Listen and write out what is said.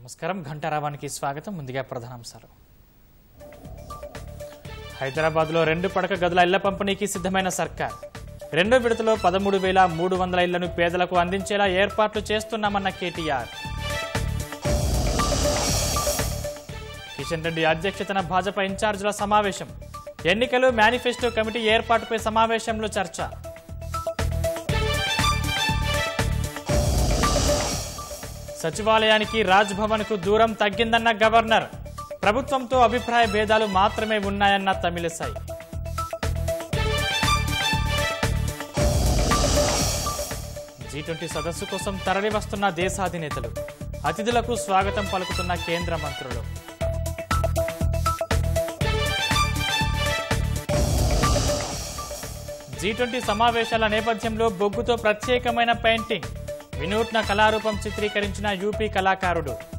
నమస్కారం ఘంటారావానికి స్వాగతం ముందుగా ప్రధానాంశాలు హైదరాబాద్లో రెండు పడక గదుల ఇళ్ల పంపిణీకి సిద్ధమైన సర్కార్ రెండో విడతలో పదమూడు వేల మూడు వందల ఇళ్లను పేదలకు అందించేలా ఏర్పాట్లు చేస్తున్నామన్న కేటీఆర్ కిషన్ రెడ్డి అధ్యక్షతన భాజపా ఇన్ఛార్జీల సమావేశం ఎన్నికలు మేనిఫెస్టో కమిటీ ఏర్పాటుపై సమావేశంలో చర్చ సచివాలయానికి రాజ్ భవన్కు దూరం తగ్గిందన్న గవర్నర్ ప్రభుత్వంతో అభిప్రాయ భేదాలు మాత్రమే ఉన్నాయన్న తమిళసై జీ ట్వంటీ సదస్సు కోసం తరలి వస్తున్న దేశాధినేతలు అతిథులకు స్వాగతం పలుకుతున్న కేంద్ర మంత్రులు జీ ట్వంటీ సమావేశాల నేపథ్యంలో బొగ్గుతో ప్రత్యేకమైన పెయింటింగ్ వినూత్న కళారూపం చిత్రీకరించిన యూపీ కళాకారుడు